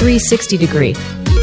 360 degree.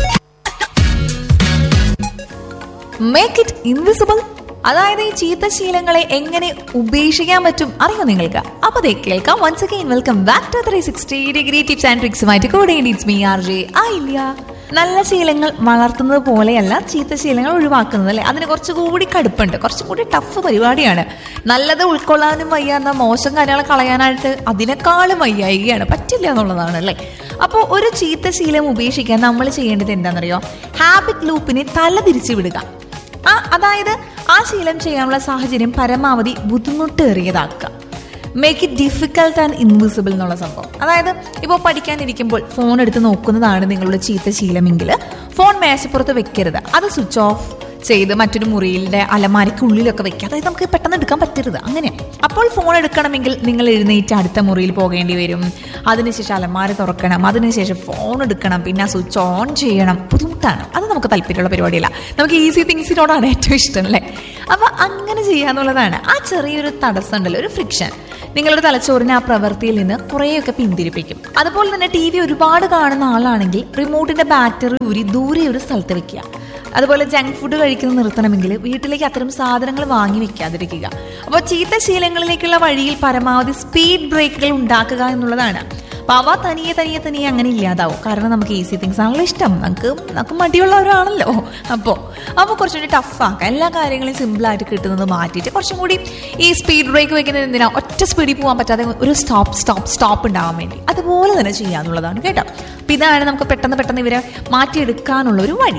Make it invisible അതായത് ഈ ചീത്ത ശീലങ്ങളെ എങ്ങനെ ഉപേക്ഷിക്കാൻ പറ്റും അറിയോ നിങ്ങൾക്ക് അപ്പൊ ദേ കേൾക്കാം once again welcome back to three sixty degree tips and ട്രിക്സുമായിട്ട് കൂടെ ഇറ്റ്സ് മീ ആർ ജെ ആയില്ല നല്ല ശീലങ്ങൾ വളർത്തുന്നത് പോലെയല്ല ചീത്ത ശീലങ്ങൾ ഒഴിവാക്കുന്നത് അല്ലേ അതിന് കുറച്ചുകൂടി കടുപ്പുണ്ട് കുറച്ചും കൂടി ടഫ് പരിപാടിയാണ് നല്ലത് ഉൾക്കൊള്ളാനും വയ്യ എന്നാൽ മോശം കാര്യങ്ങൾ കളയാനായിട്ട് അതിനേക്കാളും വയ്യായികയാണ് പറ്റില്ല എന്നുള്ളതാണ് അല്ലേ അപ്പോൾ ഒരു ചീത്ത ശീലം ഉപേക്ഷിക്കാൻ നമ്മൾ ചെയ്യേണ്ടത് എന്താണെന്നറിയോ ഹാബിറ്റ് ലൂപ്പിനെ തല തിരിച്ചു വിടുക ആ അതായത് ആ ശീലം ചെയ്യാനുള്ള സാഹചര്യം പരമാവധി ബുദ്ധിമുട്ടേറിയതാക്കുക make it difficult and invisible എന്നുള്ള സംഭവം അതായത് ഇപ്പോൾ പഠിക്കാനിരിക്കുമ്പോൾ ഫോൺ എടുത്ത് നോക്കുന്നതാണ് നിങ്ങളുടെ ചീത്ത ശീലമെങ്കിൽ ഫോൺ മേശപ്പുറത്ത് വെക്കരുത് അത് സ്വിച്ച് ഓഫ് ചെയ്ത് മറ്റൊരു മുറിയിലെ അലമാരിക്കുള്ളിലൊക്കെ വെക്കുക അതായത് നമുക്ക് പെട്ടെന്ന് എടുക്കാൻ പറ്റരുത് അങ്ങനെ അപ്പോൾ ഫോൺ എടുക്കണമെങ്കിൽ നിങ്ങൾ എഴുന്നേറ്റ് അടുത്ത മുറിയിൽ പോകേണ്ടി വരും അതിനുശേഷം അലമാര തുറക്കണം അതിനുശേഷം ഫോൺ എടുക്കണം പിന്നെ ആ സ്വിച്ച് ഓൺ ചെയ്യണം ബുദ്ധിമുട്ടാണ് അത് നമുക്ക് താല്പര്യമുള്ള പരിപാടിയല്ല നമുക്ക് ഈസി തിങ്സിനോടാണ് ഏറ്റവും ഇഷ്ടം അല്ലേ അപ്പൊ അങ്ങനെ ചെയ്യാന്നുള്ളതാണ് ആ ചെറിയൊരു തടസ്സം ഉണ്ടല്ലോ ഒരു ഫ്രിക്ഷൻ നിങ്ങളുടെ തലച്ചോറിനെ ആ പ്രവൃത്തിയിൽ നിന്ന് കുറേയൊക്കെ പിന്തിരിപ്പിക്കും അതുപോലെ തന്നെ ടി വി ഒരുപാട് കാണുന്ന ആളാണെങ്കിൽ റിമോട്ടിന്റെ ബാറ്ററി ഊരി ദൂരെ ഒരു സ്ഥലത്ത് വെക്കുക അതുപോലെ ജങ്ക് ഫുഡ് കഴിക്കുന്നത് നിർത്തണമെങ്കിൽ വീട്ടിലേക്ക് അത്തരം സാധനങ്ങൾ വാങ്ങി വെക്കാതിരിക്കുക അപ്പോൾ ചീത്ത ശീലങ്ങളിലേക്കുള്ള വഴിയിൽ പരമാവധി സ്പീഡ് ബ്രേക്കുകൾ ഉണ്ടാക്കുക എന്നുള്ളതാണ് അപ്പൊ അവ തനിയെ തനിയെ തനിയെ അങ്ങനെ ഇല്ലാതാവും കാരണം നമുക്ക് ഈസി തിങ്സ് ആണല്ലോ ഇഷ്ടം നമുക്ക് നമുക്ക് മടിയുള്ളവരാണല്ലോ അപ്പോൾ അപ്പോൾ കുറച്ചുകൂടി ടഫാക്കാം എല്ലാ കാര്യങ്ങളും സിമ്പിളായിട്ട് കിട്ടുന്നത് മാറ്റിയിട്ട് കുറച്ചും കൂടി ഈ സ്പീഡ് ബ്രേക്ക് വെക്കുന്നത് എന്തിനാ ഒറ്റ സ്പീഡിൽ പോകാൻ പറ്റാതെ ഒരു സ്റ്റോപ്പ് സ്റ്റോപ്പ് സ്റ്റോപ്പ് ഉണ്ടാവാൻ വേണ്ടി അതുപോലെ തന്നെ ചെയ്യാന്നുള്ളതാണ് കേട്ടോ അപ്പം ഇതാണ് നമുക്ക് പെട്ടെന്ന് പെട്ടെന്ന് ഇവരെ മാറ്റിയെടുക്കാനുള്ള ഒരു വഴി